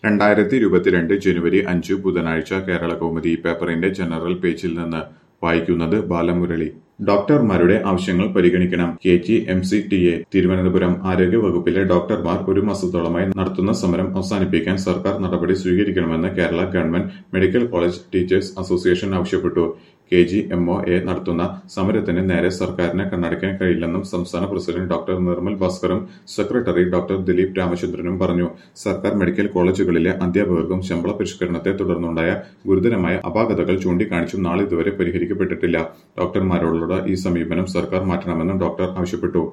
രണ്ടായിരത്തി ഇരുപത്തിരണ്ട് ജനുവരി അഞ്ച് ബുധനാഴ്ച കേരള കൗമുദി പേപ്പറിന്റെ ജനറൽ പേജിൽ നിന്ന് വായിക്കുന്നത് ബാലമുരളി ഡോക്ടർമാരുടെ ആവശ്യങ്ങൾ പരിഗണിക്കണം K G M C T A Thiruvananthapuram ആരോഗ്യ വകുപ്പിലെ ഡോക്ടർമാർ ഒരു മാസത്തോളമായി നടത്തുന്ന സമരം അവസാനിപ്പിക്കാൻ സർക്കാർ നടപടി സ്വീകരിക്കണമെന്ന് Kerala government medical college teachers association ആവശ്യപ്പെട്ടു K G M O A നടത്തുന്ന സമരത്തിന് നേരെ സർക്കാരിന് കണ്ണടയ്ക്കാൻ കഴിയില്ലെന്നും സംസ്ഥാന പ്രസിഡന്റ് ഡോക്ടർ നിർമ്മൽ ഭാസ്കറും സെക്രട്ടറി ഡോക്ടർ ദിലീപ് രാമചന്ദ്രനും പറഞ്ഞു സർക്കാർ മെഡിക്കൽ കോളേജുകളിലെ അധ്യാപകർക്കും ശമ്പള പരിഷ്കരണത്തെ തുടർന്നുണ്ടായ ഗുരുതരമായ അപാകതകൾ ചൂണ്ടിക്കാണിച്ചും നാളിതുവരെ പരിഹരിക്കപ്പെട്ടിട്ടില്ല ഡോക്ടർമാരോടുള്ള ഈ സമീപനം സർക്കാർ മാറ്റണമെന്നും ഡോക്ടർ ആവശ്യപ്പെട്ടു